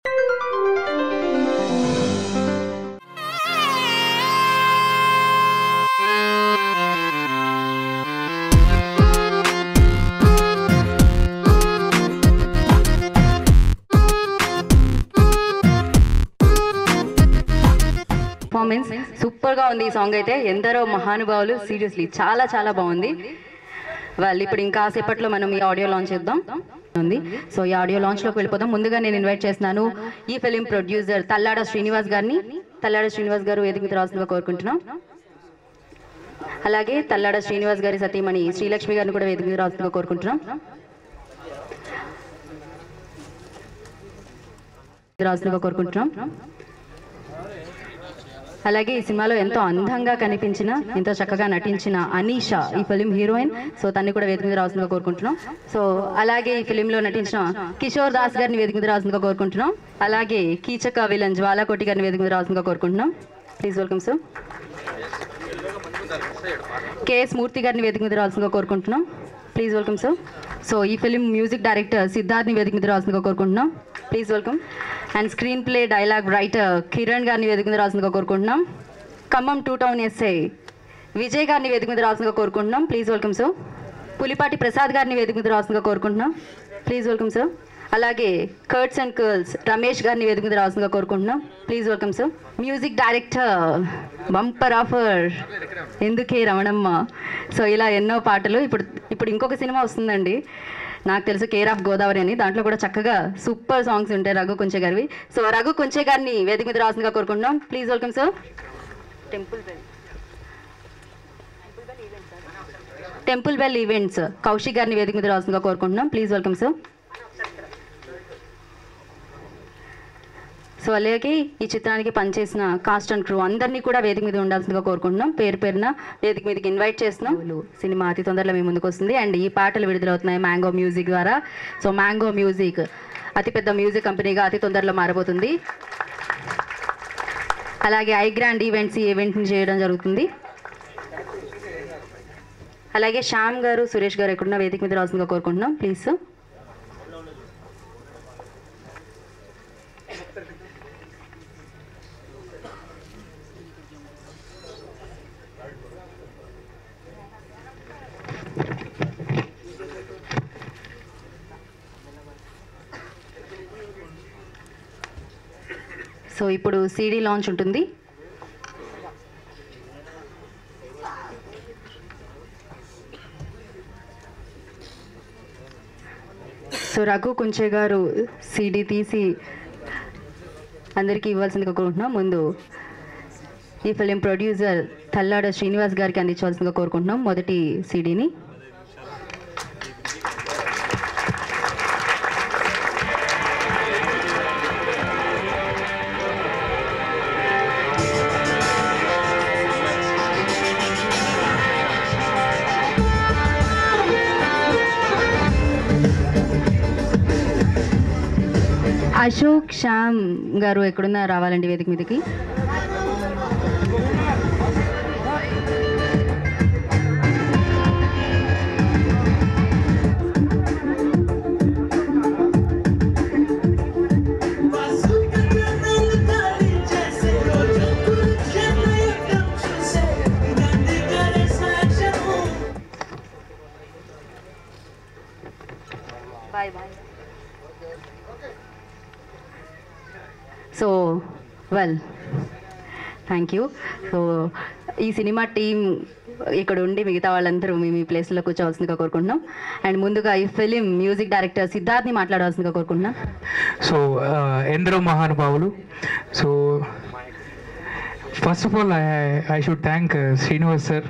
Performance super గా ఉంది ఈ సాంగ్ అయితే ఎందరో మహానుభావులు సీరియస్లీ చాలా చాలా బాగుంది వాళ్ళు ఇప్పుడు ఇంకా సేపట్లో మనం ఈ ఆడియో లాంచ్ చేద్దాం ఉంది సో ఈ ఆడియో లాంచ్ లోకి వెళ్ళిపోదాం ముందుగా నేను ఇన్వైట్ చేస్తున్నాను ఈ ఫిలిం ప్రొడ్యూసర్ తల్లాడ శ్రీనివాస్ గారిని తల్లాడ శ్రీనివాస్ గారు వేదిక మీద రావాల్సిందిగా కోరుకుంటున్నాం అలాగే తల్లాడ శ్రీనివాస్ గారి సతీమణి శ్రీలక్ష్మి గారిని కూడా వేదిక మీద రావాల్సిందిగా కోరుకుంటున్నాం రావాల్సిందిగా కోరుకుంటున్నాం అలాగే ఈ సినిమాలో ఎంతో అందంగా కనిపించిన ఎంతో చక్కగా నటించిన అనీషా ఈ ఫిలిం హీరోయిన్ సో తన్ని కూడా వేదిక మీద రావాల్సిందిగా కోరుకుంటున్నాం సో అలాగే ఈ ఫిలింలో నటించిన కిషోర్ దాస్ గారిని వేదిక మీద రావాల్సిందిగా కోరుకుంటున్నాం అలాగే కీచక విలన్ జ్వాలాకోటి గారిని వేదిక మీద రావాల్సిందిగా కోరుకుంటున్నాం please welcome sir K S Murthy గారిని వేదిక మీద రావాల్సిందిగా కోరుకుంటున్నాం ప్లీజ్ వెల్కమ్ సార్ సో ఈ ఫిలిం మ్యూజిక్ డైరెక్టర్ సిద్ధార్థ్ని వేదిక మీద రావాల్సిందిగా కోరుకుంటున్నాం please welcome and screenplay dialogue writer Kiran గారిని వేదిక మీద రావాల్సిందిగా కోరుకుంటున్నాం Khammam two town S I Vijay గారిని వేదిక మీద రావాల్సిందిగా కోరుకుంటున్నాం please welcome sir Pulipati Prasad గారిని వేదిక మీద రావాల్సిందిగా కోరుకుంటున్నాం ప్లీజ్ వెల్కమ్ సార్ అలాగే కర్ట్స్ అండ్ కర్ల్స్ రమేష్ గారిని వేదిక మీద రావాల్సిందిగా కోరుకుంటున్నాం please welcome sir music director bumper offer ఎందుకే రమణమ్మ సో ఇలా ఎన్నో పాటలు ఇప్పుడు ఇప్పుడు ఇంకొక సినిమా వస్తుందండి నాకు తెలుసు కేర్ ఆఫ్ గోదావరి అని దాంట్లో కూడా చక్కగా సూపర్ సాంగ్స్ ఉంటాయి రఘు కొంచె గారివి సో రఘు కొంచె గారిని వేదిక మీద రావాల్సిందిగా కోరుకుంటున్నాం please welcome sir temple bell temple bell events Kaushik గారిని వేదిక మీద రావాల్సిందిగా కోరుకుంటున్నాం ప్లీజ్ వెల్కమ్ సార్ సో అలాగే ఈ చిత్రానికి పనిచేసిన కాస్ట్ అండ్ క్రూ అందరినీ కూడా వేదిక మీద ఉండాల్సిందిగా కోరుకుంటున్నాం పేరు పేరున వేదిక మీదకి ఇన్వైట్ చేస్తున్నాం సినిమా అతి తొందరలో మీ ముందుకు వస్తుంది అండ్ ఈ పాటలు విడుదలవుతున్నాయి మ్యాంగో మ్యూజిక్ ద్వారా సో మ్యాంగో మ్యూజిక్ అతిపెద్ద మ్యూజిక్ కంపెనీగా అతి తొందరలో మారబోతుంది అలాగే ఐ గ్రాండ్ ఈవెంట్స్ ఈ ఈవెంట్ని చేయడం జరుగుతుంది అలాగే శ్యామ్ గారు సురేష్ గారు ఎక్కడున్న వేదిక మీద రావాల్సిందిగా కోరుకుంటున్నాం ప్లీజ్ సార్ సో ఇప్పుడు సీడీ లాంచ్ ఉంటుంది సో రఘు కుంచే గారు సీడీ తీసి అందరికీ ఇవ్వాల్సిందిగా కోరుకుంటున్నాం ముందు ఈ ఫిలిం ప్రొడ్యూసర్ తల్లాడ శ్రీనివాస్ గారికి అందించవలసిందిగా కోరుకుంటున్నాం మొదటి సీడీని అశోక్ శ్యామ్ గారు ఎక్కడున్నా రావాలండి వేదిక మీదకి bye bye so well thank you so ఈ సినిమా టీం ఇక్కడ ఉండి మిగతా వాళ్ళందరూ మీ మీ ప్లేస్లో కూర్చోవలసిందిగా కోరుకుంటున్నాం అండ్ ముందుగా ఈ ఫిలిం మ్యూజిక్ డైరెక్టర్ సిద్ధార్థ్ని మాట్లాడవలసిందిగా కోరుకుంటున్నాం సో ఆ, ఎందరో మహానుభావులు so first of all I I should thank Srinivas sir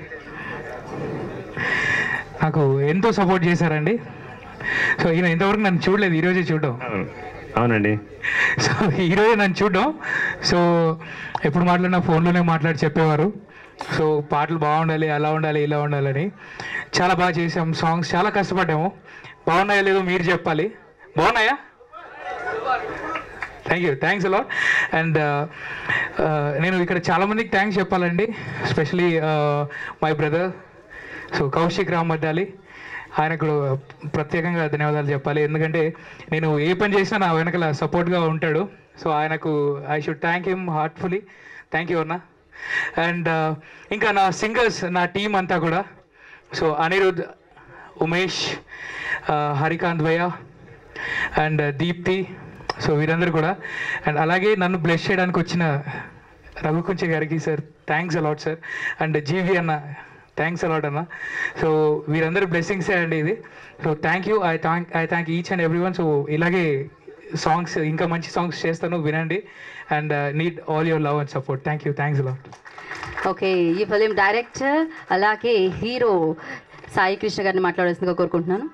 నాకు ఎంతో సపోర్ట్ చేశారండి సో ఈయన ఇంతవరకు నన్ను చూడలేదు ఈరోజే చూడడం అవును. అవునండి సో ఈరోజే నన్ను చూడడం సో ఎప్పుడు మాట్లాడినా ఫోన్లోనే మాట్లాడి చెప్పేవారు సో పాటలు బాగుండాలి అలా ఉండాలి ఇలా ఉండాలని చాలా బాగా చేసాం సాంగ్స్ చాలా కష్టపడ్డాము బాగున్నాయో లేదో మీరు చెప్పాలి బాగున్నాయా థ్యాంక్ యూ థ్యాంక్స్ అలా అండ్ నేను ఇక్కడ చాలామందికి థ్యాంక్స్ చెప్పాలండి especially my brother so Kaushik Ramaddali ఆయనకు ప్రత్యేకంగా ధన్యవాదాలు చెప్పాలి ఎందుకంటే నేను ఏ పని చేసినా నా వెనకాల సపోర్ట్గా ఉంటాడు సో ఆయనకు I should thank him heartfully thank you అన్న అండ్ ఇంకా నా సింగర్స్ నా టీం అంతా కూడా సో అనిరుద్ ఉమేష్ హరికాంత్ భయ్య అండ్ దీప్తి సో వీరందరూ కూడా అండ్ అలాగే నన్ను బ్లెస్ చేయడానికి వచ్చిన రఘుకుంచ గారికి sir thanks a lot sir and GV అన్న థ్యాంక్స్ అలాట్ అన్న సో వీరందరూ బ్లెస్సింగ్సే అండి ఇది so thank you I thank I thank each and every one so ఇలాగే సాంగ్స్ ఇంకా మంచి సాంగ్స్ చేస్తాను వినండి and need all your love and support thank you thanks a lot okay ఈ ఫిలిం డైరెక్టర్ అలాగే హీరో సాయి కృష్ణ గారిని మాట్లాడాల్సిందిగా కోరుకుంటున్నాను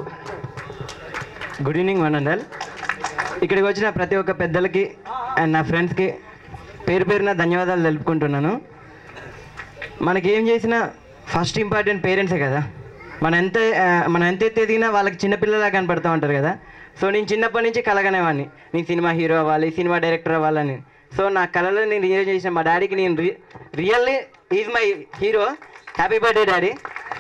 good evening one and all ఇక్కడికి వచ్చిన ప్రతి ఒక్క పెద్దలకి అండ్ నా ఫ్రెండ్స్కి పేరు పేరున ధన్యవాదాలు తెలుపుకుంటున్నాను మనకి ఏం చేసినా ఫస్ట్ ఇంపార్టెంట్ పేరెంట్సే కదా మనం ఎంత ఆ, మనం ఎంత ఎత్తు ఎదిగినా వాళ్ళకి చిన్నపిల్లలా కనపడుతూ ఉంటారు కదా సో నేను చిన్నప్పటి నుంచి కలగనేవాడిని నేను సినిమా హీరో అవ్వాలి సినిమా డైరెక్టర్ అవ్వాలని సో నా కళలో నేను రియల్ చేసిన మా డాడీకి నేను re really is my hero happy birthday daddy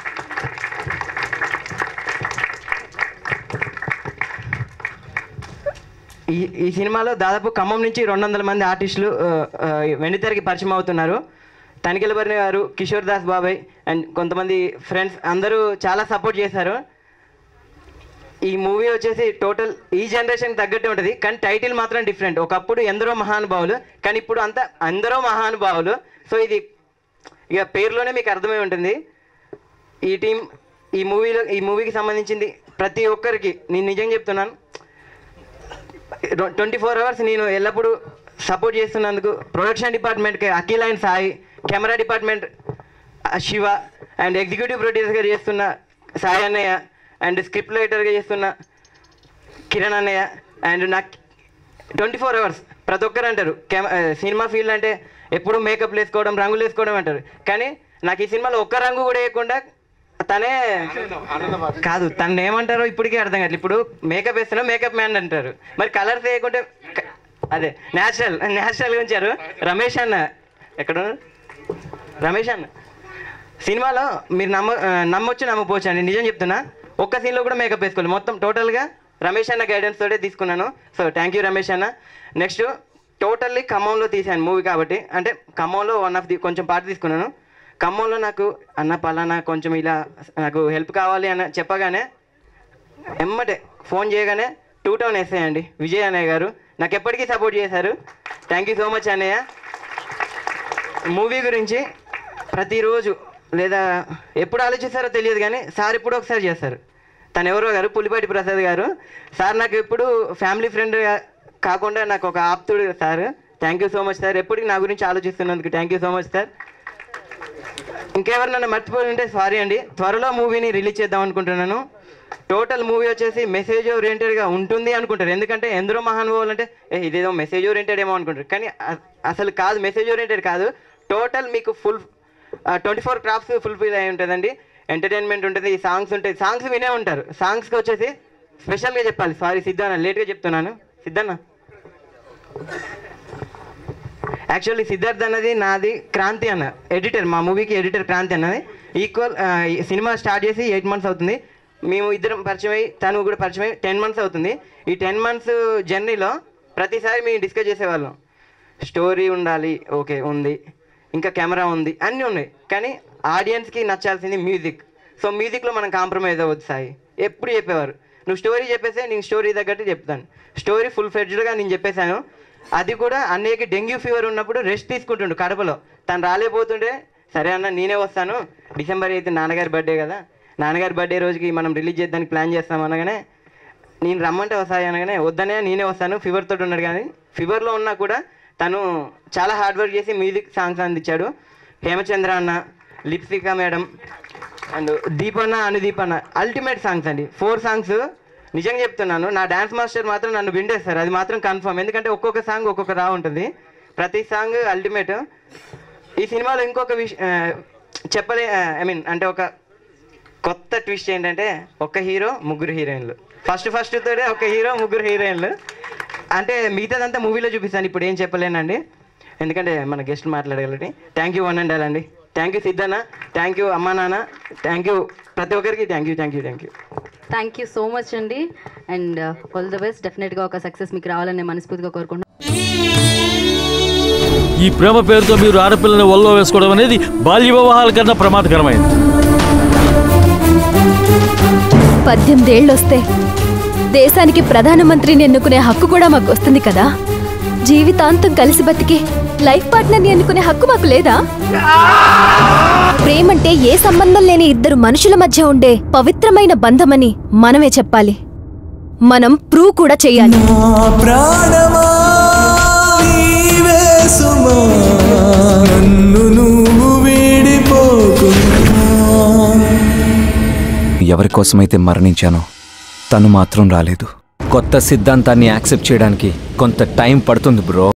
ఈ ఈ సినిమాలో దాదాపు ఖమ్మం నుంచి రెండు వందల మంది ఆర్టిస్టులు ఆ, ఆ, వెండితెరకి పరిచయం అవుతున్నారు తనికెలబరిని గారు కిషోర్ దాస్ బాబాయ్ అండ్ కొంతమంది ఫ్రెండ్స్ అందరూ చాలా సపోర్ట్ చేశారు ఈ మూవీ వచ్చేసి టోటల్ ఈ జనరేషన్ తగ్గట్టే ఉంటుంది కానీ టైటిల్ మాత్రం డిఫరెంట్ ఒకప్పుడు ఎందరో మహానుభావులు కానీ ఇప్పుడు అంతా అందరో మహానుభావులు సో ఇది ఇక పేరులోనే మీకు అర్థమై ఉంటుంది ఈ టీం ఈ మూవీలో ఈ మూవీకి సంబంధించింది ప్రతి ఒక్కరికి నేను నిజంగా చెప్తున్నాను ట్వంటీ ఫోర్ అవర్స్ నేను ఎల్లప్పుడూ సపోర్ట్ చేస్తున్నందుకు ప్రొడక్షన్ డిపార్ట్మెంట్కి Akhil and Sai camera department ఆ, శివ అండ్ ఎగ్జిక్యూటివ్ ప్రొడ్యూసర్గా చేస్తున్న సాయి అన్నయ్య అండ్ స్క్రిప్ట్ రైటర్గా చేస్తున్న కిరణ్ అన్నయ్య అండ్ నాకు ట్వంటీ ఫోర్ అవర్స్ ప్రతి ఒక్కరు అంటారు కెమ ఆ, సినిమా ఫీల్డ్ అంటే ఎప్పుడు మేకప్ వేసుకోవడం రంగులు వేసుకోవడం అంటారు కానీ నాకు ఈ సినిమాలో ఒక్క రంగు కూడా వేయకుండా తనే కాదు తను ఏమంటారో ఇప్పటికే అర్థం కాదు ఇప్పుడు మేకప్ వేస్తున్నా మేకప్ మ్యాన్ అంటారు మరి కలర్స్ వేయకుంటే క- అదే న్యాచురల్ న్యాచురల్గా ఉంచారు రమేష్ అన్న ఎక్కడ ఉన్నారు? రమేష్ అన్న సినిమాలో మీరు నమ్మ ఆ, నమ్మొచ్చు నమ్మపోవచ్చు అండి నిజం చెప్తున్నా ఒక్క సీన్లో కూడా మేకప్ వేసుకోవాలి మొత్తం టోటల్గా రమేష్ అన్న గైడెన్స్ తోటే తీసుకున్నాను సో థ్యాంక్ యూ రమేష్ అన్న నెక్స్ట్ టోటల్లీ ఖమ్మంలో తీశాను మూవీ కాబట్టి అంటే ఖమ్మంలో వన్ ఆఫ్ ది కొంచెం పార్ట్ తీసుకున్నాను ఖమ్మంలో నాకు అన్న పలానా కొంచెం ఇలా నాకు హెల్ప్ కావాలి అని చెప్పగానే ఎమ్మటే ఫోన్ చేయగానే టూ టౌన్ ఎస్ఐ అండి విజయ్ అన్నయ్య గారు నాకు ఎప్పటికీ సపోర్ట్ చేశారు థ్యాంక్ యూ సో మచ్ అన్నయ్య మూవీ గురించి ప్రతిరోజు లేదా ఎప్పుడు ఆలోచిస్తారో తెలియదు కానీ సార్ ఇప్పుడు ఒకసారి చేస్తారు తను ఎవరో గారు పులిపాటి ప్రసాద్ గారు సార్ నాకు ఎప్పుడు ఫ్యామిలీ ఫ్రెండ్ కాకుండా నాకు ఒక ఆప్తుడు sir thank you so much sir ఎప్పటికీ నా గురించి ఆలోచిస్తున్నందుకు thank you so much sir ఇంకెవరినైనా మర్చిపోయి ఉంటే సారీ అండి త్వరలో మూవీని రిలీజ్ చేద్దాం అనుకుంటున్నాను టోటల్ మూవీ వచ్చేసి మెసేజ్ ఓరియంటెడ్గా ఉంటుంది అనుకుంటారు ఎందుకంటే ఎందరో మహానుభావులు అంటే ఏ ఇదేదో మెసేజ్ ఓరియంటెడ్ ఏమో అనుకుంటారు కానీ అ- అసలు కాదు మెసేజ్ ఓరియంటెడ్ కాదు టోటల్ మీకు full twenty four crafts fulfil అయి ఉంటుందండి ఎంటర్టైన్మెంట్ ఉంటుంది సాంగ్స్ ఉంటాయి సాంగ్స్ వినే ఉంటారు సాంగ్స్కి వచ్చేసి స్పెషల్గా చెప్పాలి సారీ సిద్ధన్న లేట్గా చెప్తున్నాను సిద్ధన్న యాక్చువల్లీ సిద్ధార్థ్ అన్నది నాది క్రాంతి అన్న ఎడిటర్ మా మూవీకి ఎడిటర్ క్రాంతి అన్నది ఈక్వల్ సినిమా స్టార్ట్ చేసి ఎయిట్ మంత్స్ అవుతుంది మేము ఇద్దరం పరిచయం అయ్యి తను కూడా పరిచయం అయ్యి టెన్ మంత్స్ అవుతుంది ఈ టెన్ మంత్స్ జర్నీలో ప్రతిసారి మేము డిస్కస్ చేసేవాళ్ళం స్టోరీ ఉండాలి ఓకే ఉంది ఇంకా కెమెరా ఉంది అన్నీ ఉన్నాయి కానీ ఆడియన్స్కి నచ్చాల్సింది మ్యూజిక్ సో మ్యూజిక్లో మనం కాంప్రమైజ్ అవ్వద్దు సాయి ఎప్పుడు చెప్పేవారు నువ్వు స్టోరీ చెప్పేస్తే నేను స్టోరీ తగ్గట్టు చెప్తాను స్టోరీ ఫుల్ ఫ్లెడ్జ్డ్గా నేను చెప్పేశాను అది కూడా అన్నయ్యకి డెంగ్యూ ఫీవర్ ఉన్నప్పుడు రెస్ట్ తీసుకుంటుండు కడపలో తను రాలేకపోతుంటే సరే అన్న నేనే వస్తాను డిసెంబర్ అయితే నాన్నగారి బర్త్డే కదా నాన్నగారి బర్త్డే రోజుకి మనం రిలీజ్ చేద్దానికి ప్లాన్ చేస్తాం అనగానే నేను రమ్మంటే వస్తాయి అనగానే వద్దనే నేనే వస్తాను ఫీవర్ తోటి ఉన్నాడు కానీ ఫీవర్లో ఉన్నా కూడా తను చాలా హార్డ్ వర్క్ చేసి మ్యూజిక్ సాంగ్స్ అందించాడు హేమచంద్ర అన్న లిప్సిక మేడం అండ్ దీపన్న అనుదీప్ అన్న అల్టిమేట్ సాంగ్స్ అండి ఫోర్ సాంగ్స్ నిజంగా చెప్తున్నాను నా డాన్స్ మాస్టర్ మాత్రం నన్ను విండేస్తారు అది మాత్రం కన్ఫర్మ్ ఎందుకంటే ఒక్కొక్క సాంగ్ ఒక్కొక్క రా ఉంటుంది ప్రతి సాంగ్ అల్టిమేట్ ఈ సినిమాలో ఇంకొక విష ఆ, చెప్పలే ఐ మీన్ అంటే ఒక కొత్త ట్విస్ట్ ఏంటంటే ఒక హీరో ముగ్గురు హీరోయిన్లు ఫస్ట్ ఫస్ట్ తోడే ఒక హీరో ముగ్గురు హీరోయిన్లు అంటే మిగతాదంతా మూవీలో చూపిస్తాను ఇప్పుడు ఏం చెప్పలేనండి ఎందుకంటే మన గెస్ట్ మాట్లాడగలటి thank you one and all అండి థ్యాంక్ యూ సిద్ధన్న థ్యాంక్ యూ అమ్మా నాన్న థ్యాంక్ యూ ప్రతి ఒక్కరికి thank you thank you thank you thank you so much అండి అండ్ ఆల్ ద బెస్ట్ డెఫినెట్గా ఒక సక్సెస్ మీకు రావాలని నేను మనస్ఫూర్తిగా కోరుకుంటున్నాను ఈ ప్రేమ పేరుతో మీరు ఆడపిల్లని ఒళ్ళో వేసుకోవడం అనేది బాల్య వివాహాల కన్నా ప్రమాదకరమైంది పద్దెనిమిదేళ్ళొస్తే దేశానికి ప్రధానమంత్రిని ఎన్నుకునే హక్కు కూడా మాకు వస్తుంది కదా జీవితాంతం కలిసి బతికి లైఫ్ పార్ట్నర్ని ఎన్నుకునే హక్కు మాకు లేదా ప్రేమంటే ఏ సంబంధం లేని ఇద్దరు మనుషుల మధ్య ఉండే పవిత్రమైన బంధమని మనమే చెప్పాలి మనం ప్రూవ్ కూడా చెయ్యాలి ప్రాణమా నీవే సుమా నన్ను నువ్వు వీడిపోకుమా ఎవరి కోసమైతే మరణించానో తను మాత్రం రాలేదు కొత్త సిద్ధాంతాన్ని యాక్సెప్ట్ చేయడానికి కొంత టైం పడుతుంది బ్రో